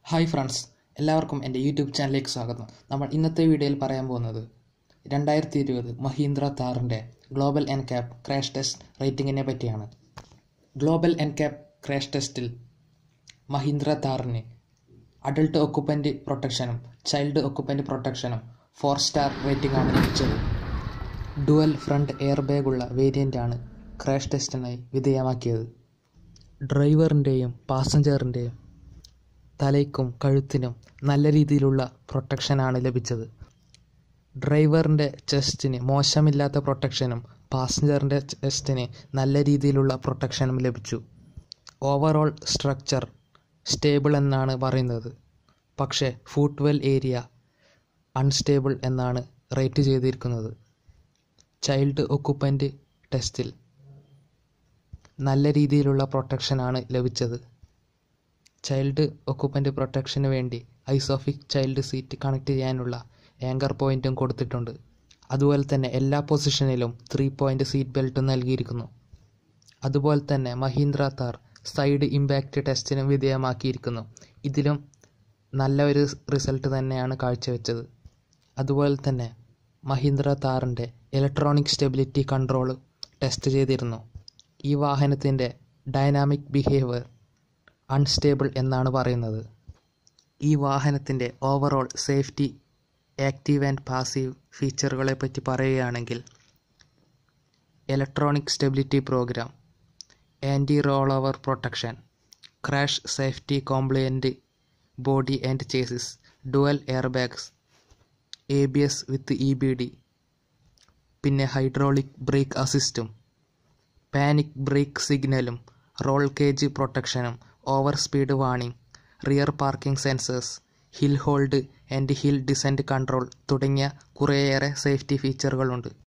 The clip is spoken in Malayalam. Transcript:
ഹായ് ഫ്രണ്ട്സ് എല്ലാവർക്കും എൻ്റെ യൂട്യൂബ് ചാനലിലേക്ക് സ്വാഗതം നമ്മൾ ഇന്നത്തെ വീഡിയോയിൽ പറയാൻ പോകുന്നത് രണ്ടായിരത്തി ഇരുപത് മഹീന്ദ്ര താറിൻ്റെ global N cap crash test റേറ്റിംഗിനെ പറ്റിയാണ് ഗ്ലോബൽ എൻ ക്യാപ് ക്രാഷ് ടെസ്റ്റിൽ മഹീന്ദ്ര താറിന് അഡൾട്ട് ഒക്കുപ്പൻ്റ് പ്രൊട്ടക്ഷനും ചൈൽഡ് ഒക്കുപ്പൻ്റ് പ്രൊട്ടക്ഷനും ഫോർ സ്റ്റാർ റേറ്റിംഗാണ് ലഭിച്ചത് ഡുവൽ ഫ്രണ്ട് എയർ ബാഗുള്ള വേരിയൻ്റാണ് ക്രാഷ് ടെസ്റ്റിനായി വിധേയമാക്കിയത് ഡ്രൈവറിൻ്റെയും പാസഞ്ചറിൻ്റെയും തലയ്ക്കും കഴുത്തിനും നല്ല രീതിയിലുള്ള പ്രൊട്ടക്ഷനാണ് ലഭിച്ചത് ഡ്രൈവറിൻ്റെ ചെസ്റ്റിന് മോശമില്ലാത്ത പ്രൊട്ടക്ഷനും പാസഞ്ചറിൻ്റെ ചെസ്റ്റിന് നല്ല രീതിയിലുള്ള പ്രൊട്ടക്ഷനും ലഭിച്ചു ഓവറോൾ സ്ട്രക്ചർ സ്റ്റേബിൾ എന്നാണ് പറയുന്നത് പക്ഷേ ഫുട്വെൽ ഏരിയ അൺസ്റ്റേബിൾ എന്നാണ് റേറ്റ് ചെയ്തിരിക്കുന്നത് ചൈൽഡ് ഒക്കുപ്പൻ്റ് ടെസ്റ്റിൽ നല്ല രീതിയിലുള്ള പ്രൊട്ടക്ഷനാണ് ലഭിച്ചത് ചൈൽഡ് ഒക്കുപ്പൻ്റ് പ്രൊട്ടക്ഷന് വേണ്ടി ഐസോഫിക് ചൈൽഡ് സീറ്റ് കണക്ട് ചെയ്യാനുള്ള ആങ്കർ പോയിൻറ്റും കൊടുത്തിട്ടുണ്ട് അതുപോലെ തന്നെ എല്ലാ പൊസിഷനിലും ത്രീ പോയിൻ്റ് സീറ്റ് ബെൽറ്റും നൽകിയിരിക്കുന്നു അതുപോലെ തന്നെ മഹീന്ദ്ര താർ സൈഡ് ഇമ്പാക്റ്റ് ടെസ്റ്റിന് വിധേയമാക്കിയിരിക്കുന്നു ഇതിലും നല്ല ഒരു റിസൾട്ട് തന്നെയാണ് കാഴ്ചവെച്ചത് അതുപോലെ തന്നെ മഹീന്ദ്ര താറിൻ്റെ ഇലക്ട്രോണിക് സ്റ്റെബിലിറ്റി കൺട്രോൾ ടെസ്റ്റ് ചെയ്തിരുന്നു ഈ വാഹനത്തിൻ്റെ ഡൈനാമിക് ബിഹേവിയർ അൺസ്റ്റേബിൾ എന്നാണ് പറയുന്നത് ഈ വാഹനത്തിൻ്റെ overall safety active and passive ഫീച്ചറുകളെ പറ്റി പറയുകയാണെങ്കിൽ electronic stability program anti roll over protection crash safety compliant body and chassis dual air bags A B S with E B D പിന്നെ ഹൈഡ്രോളിക് ബ്രേക്ക് അസിസ്റ്റും പാനിക് ബ്രേക്ക് സിഗ്നലും റോൾ കേജ് പ്രൊട്ടക്ഷനും over speed warning rear parking sensors hill hold and hill descent control തുടങ്ങിയ കുറേയേറെ സേഫ്റ്റി ഫീച്ചറുകളുണ്ട്